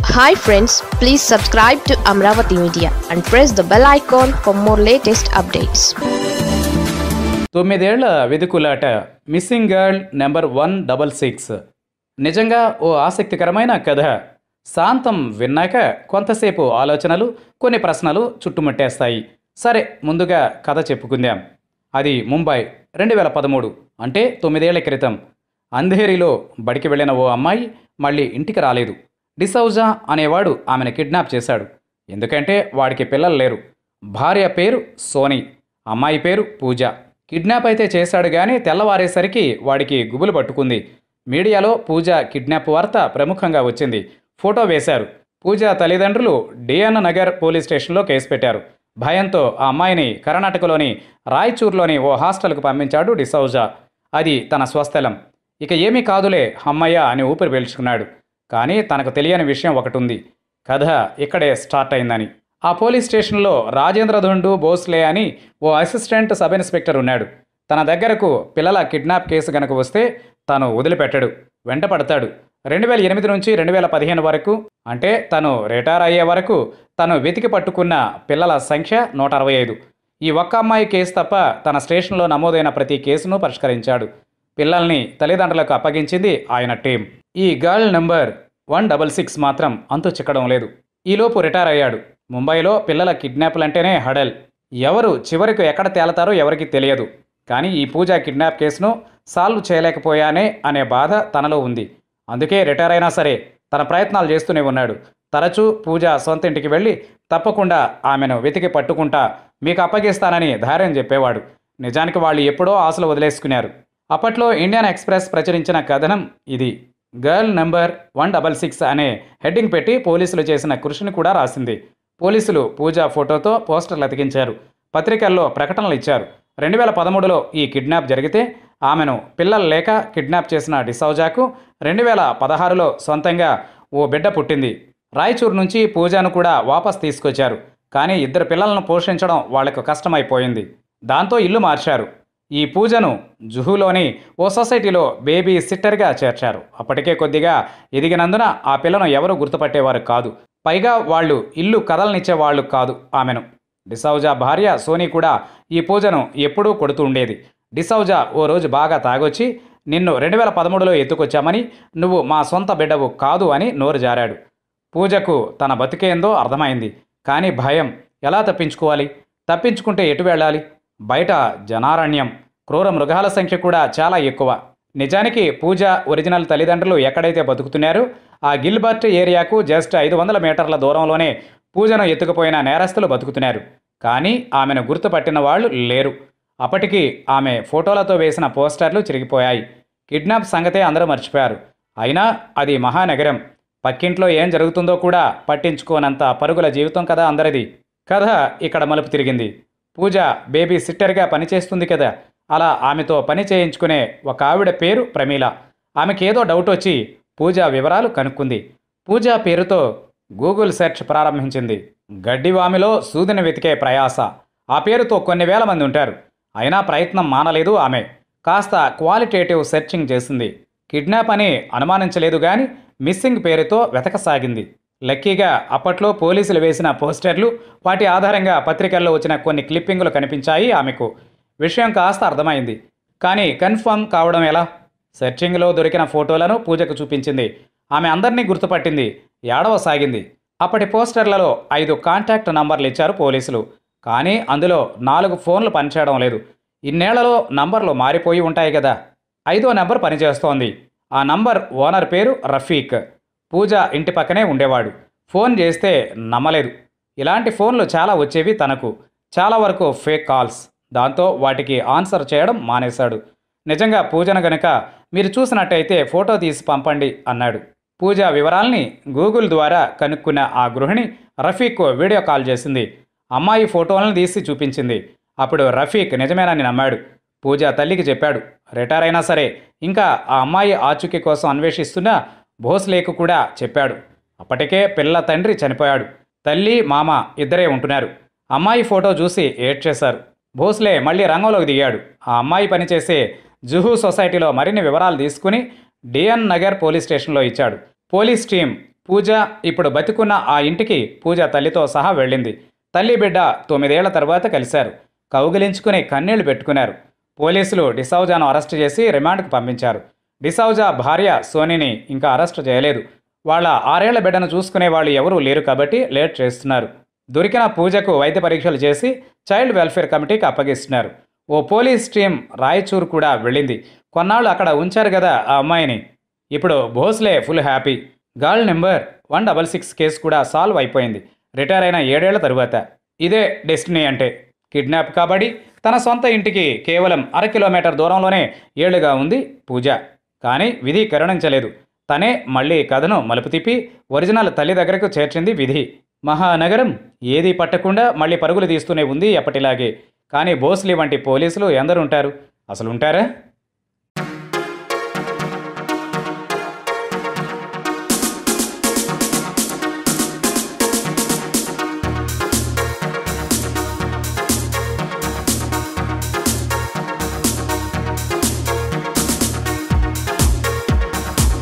hi friends please subscribe to Amaravati media and press the bell icon for more latest updates తొమ్మిదేళ్ల వెదుకులాట missing girl number one double six నిజంగా ఓ ఆసక్తికరమైన కథ శాంతం విన్నాక కొంతసేపు ఆలోచనలు కొన్ని ప్రశ్నలు చుట్టుముట్టేస్తాయి సరే ముందుగా కథ చెప్పుకుందాం అది ముంబై రెండు వేల పదమూడు అంటే తొమ్మిదేళ్ల క్రితం అంధేరిలో బడికి వెళ్ళిన ఓ అమ్మాయి మళ్ళీ ఇంటికి రాలేదు డిసౌజా అనేవాడు ఆమెను కిడ్నాప్ చేశాడు ఎందుకంటే వాడికి పిల్లలు లేరు భార్య పేరు సోనీ అమ్మాయి పేరు పూజ కిడ్నాప్ అయితే చేశాడు కానీ తెల్లవారేసరికి వాడికి గుబులు పట్టుకుంది మీడియాలో పూజ కిడ్నాప్ వార్త ప్రముఖంగా వచ్చింది ఫోటో వేశారు పూజ తల్లిదండ్రులు డిఎన్ నగర్ పోలీస్ స్టేషన్లో కేసు పెట్టారు భయంతో ఆ అమ్మాయిని కర్ణాటకలోని రాయచూర్లోని ఓ హాస్టల్కు పంపించాడు డిసౌజా అది తన స్వస్థలం ఇక ఏమీ కాదులే అమ్మయ్య అని ఊపిరి పీల్చుకున్నాడు కానీ తనకు తెలియని విషయం ఒకటి ఉంది కథ ఇక్కడే స్టార్ట్ అయిందని ఆ పోలీస్ స్టేషన్లో రాజేంద్ర ధుండు భోస్లే అని ఓ అసిస్టెంట్ సబ్ ఇన్స్పెక్టర్ ఉన్నాడు తన దగ్గరకు పిల్లల కిడ్నాప్ కేసు గనక వస్తే తను వదిలిపెట్టడు వెంట పడతాడు రెండు వేల ఎనిమిది నుంచి రెండు వేల పదిహేను వరకు అంటే తను రిటైర్ అయ్యే వరకు తను వెతికి పట్టుకున్న పిల్లల సంఖ్య నూట అరవై ఐదు ఈ ఒక్క అమ్మాయి కేసు తప్ప తన స్టేషన్లో నమోదైన ప్రతి కేసును పరిష్కరించాడు పిల్లల్ని తల్లిదండ్రులకు అప్పగించింది ఆయన టీం ఈ girl number one double six మాత్రం అంతు చిక్కడం లేదు ఈలోపు రిటైర్ అయ్యాడు ముంబైలో పిల్లల కిడ్నాప్లంటేనే హడల్ ఎవరు చివరికి ఎక్కడ తేలతారో ఎవరికి తెలియదు కానీ ఈ పూజ కిడ్నాప్ కేసును సాల్వ్ చేయలేకపోయానే అనే బాధ తనలో ఉంది అందుకే రిటైర్ అయినా సరే తన ప్రయత్నాలు చేస్తూనే ఉన్నాడు తరచూ పూజ సొంత ఇంటికి వెళ్ళి తప్పకుండా ఆమెను వెతికి పట్టుకుంటా మీకు అప్పగిస్తానని ధైర్యం చెప్పేవాడు నిజానికి వాళ్ళు ఎప్పుడో ఆశలు వదిలేసుకున్నారు అప్పట్లో ఇండియన్ ఎక్స్ప్రెస్ ప్రచురించిన కథనం ఇది girl number one double six అనే హెడ్డింగ్ పెట్టి పోలీసులు చేసిన కృషిని కూడా రాసింది పోలీసులు పూజ ఫోటోతో పోస్టర్లు అతికించారు పత్రికల్లో ప్రకటనలు ఇచ్చారు రెండు వేల పదమూడులో ఈ కిడ్నాప్ జరిగితే ఆమెను పిల్లలు లేక కిడ్నాప్ చేసిన డిసౌజాకు రెండు వేల పదహారులో సొంతంగా ఓ బిడ్డ పుట్టింది రాయచూర్ నుంచి పూజను కూడా వాపస్ తీసుకొచ్చారు కానీ ఇద్దరు పిల్లలను పోషించడం వాళ్లకు కష్టమైపోయింది దాంతో ఇల్లు మార్చారు ఈ పూజను జుహులోని ఓ సొసైటీలో బేబీ సిట్టర్గా చేర్చారు అప్పటికే కొద్దిగా ఎదిగినందున ఆ పిల్లను ఎవరూ గుర్తుపట్టేవారు కాదు పైగా వాళ్ళు ఇల్లు కదలనిచ్చే వాళ్ళు కాదు ఆమెను డిసౌజా భార్య సోనీ కూడా ఈ పూజను ఎప్పుడూ కొడుతూ ఉండేది డిసౌజా ఓ రోజు బాగా తాగొచ్చి నిన్ను రెండు వేల పదమూడులో ఎత్తుకొచ్చామని నువ్వు మా సొంత బిడ్డవు కాదు అని నోరు జారాడు పూజకు తన బతికేందో అర్థమైంది కానీ భయం ఎలా తప్పించుకోవాలి తప్పించుకుంటే ఎటు వెళ్ళాలి బయట జనారణ్యం క్రూర మృగాల సంఖ్య కూడా చాలా ఎక్కువ నిజానికి పూజ ఒరిజినల్ తల్లిదండ్రులు ఎక్కడైతే బతుకుతున్నారో ఆ గిల్బర్ట్ ఏరియాకు జస్ట్ ఐదు వందల మీటర్ల దూరంలోనే పూజను ఎత్తుకుపోయిన నేరస్తులు బతుకుతున్నారు కానీ ఆమెను గుర్తుపట్టిన వాళ్ళు లేరు అప్పటికి ఆమె ఫోటోలతో వేసిన పోస్టర్లు చిరిగిపోయాయి కిడ్నాప్ సంగతే అందరూ మర్చిపోయారు అయినా అది మహానగరం పక్కింట్లో ఏం జరుగుతుందో కూడా పట్టించుకోనంత పరుగుల జీవితం కదా అందరిది కథ ఇక్కడ మలుపు తిరిగింది పూజ బేబీ సిట్టర్గా పనిచేస్తుంది కదా అలా ఆమెతో పని చేయించుకునే ఒక ఆవిడ పేరు ప్రమీల ఆమెకేదో డౌట్ వచ్చి పూజ వివరాలు కనుక్కుంది పూజ పేరుతో గూగుల్ సెర్చ్ ప్రారంభించింది గడ్డివామిలో సూదిని వెతికే ప్రయాస ఆ పేరుతో కొన్ని వేల మంది ఉంటారు అయినా ప్రయత్నం మానలేదు ఆమె కాస్త క్వాలిటేటివ్ సెర్చింగ్ చేసింది కిడ్నాప్ అని అనుమానించలేదు కానీ మిస్సింగ్ పేరుతో వెతకసాగింది లక్కీగా అప్పట్లో పోలీసులు వేసిన పోస్టర్లు వాటి ఆధారంగా పత్రికల్లో వచ్చిన కొన్ని క్లిప్పింగులు కనిపించాయి ఆమెకు విషయం కాస్త అర్థమైంది కానీ కన్ఫర్మ్ కావడం ఎలా సెర్చింగ్లో దొరికిన ఫోటోలను పూజకు చూపించింది ఆమె అందరినీ గుర్తుపట్టింది ఏడవ సాగింది అప్పటి పోస్టర్లలో ఐదు కాంటాక్ట్ నంబర్లు ఇచ్చారు పోలీసులు కానీ అందులో నాలుగు ఫోన్లు పనిచేయడం లేదు ఇన్నేళ్లలో నంబర్లు మారిపోయి ఉంటాయి కదా ఐదో నెంబర్ పనిచేస్తోంది ఆ నంబర్ ఓనర్ పేరు రఫీక్ పూజ ఇంటి పక్కనే ఉండేవాడు ఫోన్ చేస్తే నమ్మలేదు ఇలాంటి ఫోన్లు చాలా వచ్చేవి తనకు చాలా వరకు ఫేక్ కాల్స్ దాంతో వాటికి ఆన్సర్ చేయడం మానేశాడు నిజంగా పూజను గనుక మీరు చూసినట్టయితే ఫోటో తీసి పంపండి అన్నాడు పూజ వివరాల్ని గూగుల్ ద్వారా కనుక్కున్న ఆ గృహిణి రఫీక్ వీడియో కాల్ చేసింది అమ్మాయి ఫోటోలను తీసి చూపించింది అప్పుడు రఫీక్ నిజమేనని నమ్మాడు పూజ తల్లికి చెప్పాడు రిటైర్ అయినా సరే ఇంకా ఆ అమ్మాయి ఆచూకీ కోసం అన్వేషిస్తున్న భోస్లేకు కూడా చెప్పాడు అప్పటికే పిల్ల తండ్రి చనిపోయాడు తల్లి మామ ఇద్దరే ఉంటున్నారు అమ్మాయి ఫోటో చూసి ఏడ్చేశారు భోస్లే మళ్ళీ రంగంలోకి దిగాడు ఆ అమ్మాయి పనిచేసే జుహూ సొసైటీలో మరిన్ని వివరాలు తీసుకుని డిఎన్ నగర్ పోలీస్ స్టేషన్లో ఇచ్చాడు పోలీస్ టీం పూజ ఇప్పుడు బతికున్న ఆ ఇంటికి పూజ తల్లితో సహా వెళ్ళింది తల్లి బిడ్డ తొమ్మిదేళ్ల తర్వాత కలిశారు కౌగిలించుకుని కన్నీళ్లు పెట్టుకున్నారు పోలీసులు డిసౌజాను అరెస్ట్ చేసి రిమాండ్కు పంపించారు డిసౌజా భార్య సోనీని ఇంకా అరెస్ట్ చేయలేదు వాళ్ళ ఆరేళ్ల బిడ్డను చూసుకునే వాళ్ళు ఎవరూ లేరు కాబట్టి లేట్ చేస్తున్నారు దొరికిన పూజకు వైద్య పరీక్షలు చేసి చైల్డ్ వెల్ఫేర్ కమిటీకి అప్పగిస్తున్నారు ఓ పోలీస్ టీం రాయచూర్ కూడా వెళ్ళింది కొన్నాళ్ళు అక్కడ ఉంచారు కదా ఆ అమ్మాయిని ఇప్పుడు Bhosle full happy girl number one double six case కూడా సాల్వ్ అయిపోయింది రిటైర్ అయిన ఏడేళ్ల తరువాత ఇదే డెస్టినీ అంటే కిడ్నాప్ కాబడి తన సొంత ఇంటికి కేవలం అర కిలోమీటర్ దూరంలోనే ఏళ్లుగా ఉంది పూజ కానీ విధి కరుణించలేదు తనే మళ్ళీ కథను మలుపు తిప్పి ఒరిజినల్ తల్లి దగ్గరకు చేర్చింది విధి మహానగరం ఏది పట్టకుండా మళ్ళీ పరుగులు తీస్తూనే ఉంది ఎప్పటిలాగే కానీ భోస్లీ వంటి పోలీసులు ఎందరుంటారు అసలు ఉంటారా